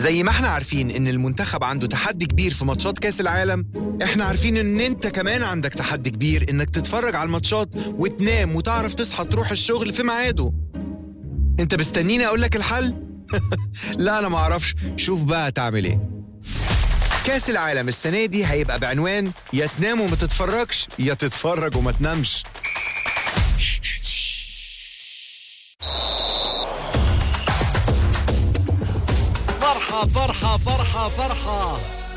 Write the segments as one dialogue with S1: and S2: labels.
S1: زي ما احنا عارفين ان المنتخب عنده تحدي كبير في ماتشات كاس العالم احنا عارفين ان انت كمان عندك تحدي كبير انك تتفرج على الماتشات وتنام وتعرف تصحى تروح الشغل في ميعاده انت مستنيني اقول لك الحل لا انا ما اعرفش شوف بقى هتعمل ايه كاس العالم السنه دي هيبقى بعنوان يا تنام وما تتفرجش يا تتفرج وما تنامش
S2: فرحة فرحة فرحة فرحة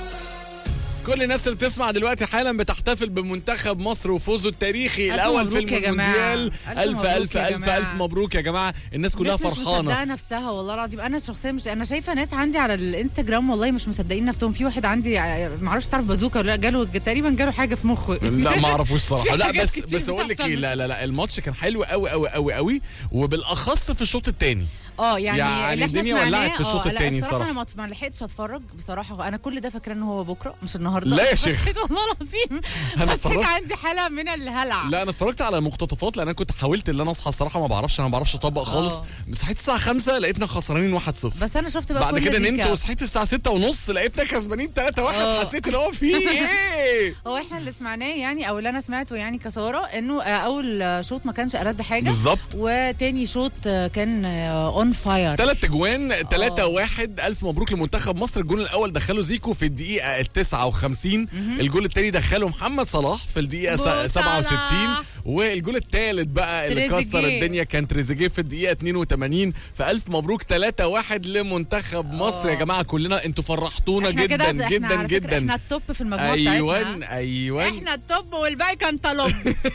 S2: كل الناس اللي بتسمع دلوقتي حالا بتحتفل بمنتخب مصر وفوزه التاريخي
S3: ألف
S2: الاول في
S3: مبروك يا جماعة.
S2: المونديال
S3: ألف
S2: الف الف
S3: مبروك يا
S2: الف
S3: جماعة.
S2: الف مبروك يا جماعه الناس كلها
S3: الناس مش مصدقه
S2: فرحانه
S3: نفسها والله العظيم انا شخصيا مش انا شايفه ناس عندي على الانستجرام والله مش مصدقين نفسهم في واحد عندي ما اعرفش تعرف بازوكا ولا لا جاله تقريبا جاله حاجه في مخه
S2: لا ما اعرفوش صراحه
S3: في
S2: لا
S3: حاجات
S2: بس
S3: كتير
S2: بس اقول لك
S3: بتحصل
S2: ايه
S3: مش-
S2: لا لا لا الماتش كان حلو قوي قوي قوي قوي وبالاخص في الشوط الثاني
S3: اه يعني,
S2: يعني
S3: اللي احنا
S2: الدنيا ولعت
S3: سمعناه-
S2: في الشوط
S3: آه، لا،
S2: التاني
S3: بصراحه
S2: صراحة.
S3: انا ما- ما لحقتش اتفرج بصراحه انا كل ده فاكره ان هو بكره مش النهارده
S2: لا يا
S3: بس
S2: شيخ.
S3: حسيت والله العظيم
S2: أنا
S3: حسيت
S2: اتفرجت.
S3: عندي حاله من الهلع
S2: لا انا اتفرجت على مقتطفات لان انا كنت حاولت ان انا اصحى الصراحه ما بعرفش انا ما بعرفش اطبق خالص
S3: آه.
S2: صحيت الساعه 5 لقيتنا خسرانين 1-0
S3: بس انا شفت بقى
S2: بعد
S3: كل
S2: كده نمت
S3: الريكاب.
S2: وصحيت الساعه 6 ونص لقيتنا كسبانين 3 1
S3: آه.
S2: حسيت ان هو في ايه
S3: هو احنا اللي سمعناه يعني او اللي انا سمعته يعني كساره انه آه، اول آه، شوط ما كانش ألذ حاجه
S2: بالظبط.
S3: وتاني شوط آه، كان اون فاير
S2: ثلاث اجوان 3 1 الف مبروك لمنتخب مصر الجول الاول دخله زيكو في الدقيقه ال 59 الجول الثاني دخله محمد صلاح في الدقيقه
S3: جول
S2: س- 67
S3: صلاح.
S2: والجول الثالث بقى اللي
S3: تريزيجيه.
S2: كسر الدنيا كان تريزيجيه في الدقيقه 82 فالف مبروك 3 1 لمنتخب مصر يا جماعه كلنا انتوا فرحتونا
S3: احنا كده
S2: جدا
S3: احنا
S2: جدا
S3: على فكرة
S2: جدا
S3: احنا التوب في المجموعه
S2: ايوه
S3: بتاعتنا
S2: ايوه
S3: احنا التوب والباقي كان طلب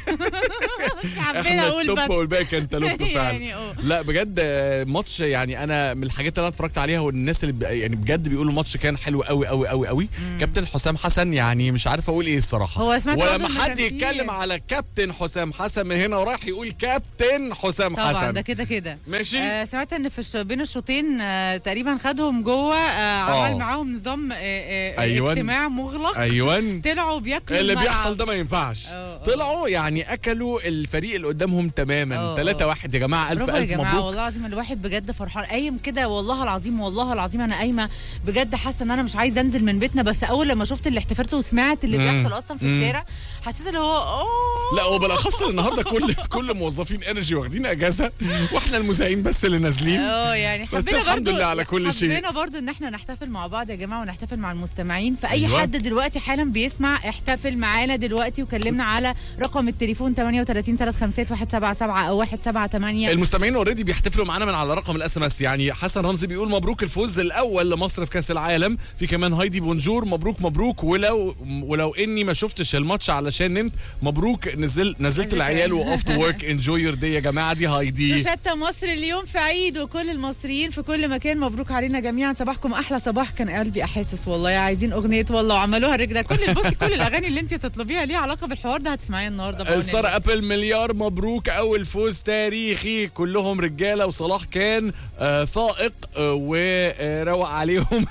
S3: حبيت
S2: احنا
S3: اقول
S2: التوب
S3: بس
S2: والباقي كان تلوب
S3: يعني
S2: فعلا
S3: اه.
S2: لا بجد آه، ماتش يعني انا من الحاجات اللي انا اتفرجت عليها والناس اللي ب- يعني بجد بيقولوا الماتش كان حلو قوي قوي قوي قوي كابتن حسام حسن يعني مش عارف اقول ايه الصراحه
S3: هو سمعت برضه
S2: ولما
S3: إن
S2: حد
S3: كان في-
S2: يتكلم على كابتن حسام حسن من هنا ورايح يقول كابتن حسام
S3: طبعا
S2: حسن
S3: ده كده كده
S2: ماشي
S3: آه سمعت ان في الش... بين الشوطين آه تقريبا خدهم جوه آه
S2: آه.
S3: عمل معاهم نظام آه آه
S2: أيوان.
S3: اجتماع مغلق
S2: ايوه
S3: طلعوا بياكلوا
S2: اللي
S3: الملعب.
S2: بيحصل ده ما ينفعش
S3: اه، اه.
S2: طلعوا يعني اكلوا الفريق اللي قدامهم تماما
S3: اه،
S2: 3 1 يا جماعه الف
S3: برافو يا
S2: الف
S3: جماعه
S2: مبروك
S3: والله العظيم الواحد بجد فرحان قايم كده والله العظيم والله العظيم انا قايمه بجد حاسه ان انا مش عايزه انزل من بيتنا بس اول لما شفت اللي احتفلت وسمعت اللي
S2: مم.
S3: بيحصل اصلا في
S2: مم.
S3: الشارع حسيت اللي هو اوه
S2: لا وبالاخص النهارده كل كل موظفين انرجي واخدين اجازه واحنا المذيعين بس اللي نازلين
S3: اه يعني
S2: بس
S3: حبينا
S2: الحمد
S3: برضو
S2: لله على كل شيء.
S3: حبينا برضو ان احنا نحتفل مع بعض يا جماعه ونحتفل مع المستمعين فاي
S2: أيوة.
S3: حد دلوقتي حالا بيسمع احتفل معانا دلوقتي وكلمنا على رقم التليفون 38 351 177 او 178
S2: المستمعين اوريدي بيحتفلوا معانا من على رقم الاس ام اس يعني حسن رمزي بيقول مبروك الفوز الاول لمصر في كاس العالم في كمان هايدي بونجور مبروك مبروك ولو ولو اني ما شفتش الماتش علشان نمت مبروك نزل نزلت العيال واوف تو ورك انجوي يور داي يا جماعه دي هايدي
S3: شتى مصر اليوم في عيد وكل المصريين في كل مكان مبروك علينا جميعا صباحكم احلى صباح كان قلبي احاسس والله عايزين اغنيه والله وعملوها الرجله كل بصي كل الاغاني اللي انت تطلبيها ليها علاقه بالحوار ده هتسمعيها النهارده بقى
S2: سارة ابل مليار مبروك اول فوز تاريخي كلهم رجاله وصلاح كان آه فائق آه وروق عليهم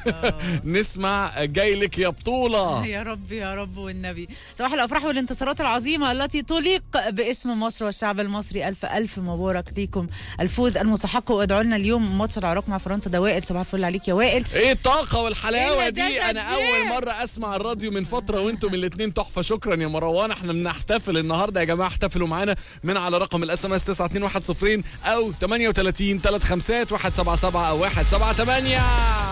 S2: نسمع جاي لك يا بطوله
S3: يا رب يا رب والنبي صباح الافراح والانتصارات العظيمه التي تليق باسم مصر والشعب المصري الف الف مبارك ليكم الفوز المستحق وادعوا لنا اليوم ماتش العراق مع فرنسا ده وائل صباح الفل عليك يا وائل
S2: ايه الطاقة والحلاوة
S3: إيه
S2: دي
S3: اللذاذة
S2: انا
S3: دي؟
S2: اول مرة اسمع الراديو من فترة وانتم الاتنين تحفة شكرا يا مروان احنا بنحتفل النهاردة يا جماعة احتفلوا معانا من على رقم الاس ام اس 921 او 38 3 5 177 او 178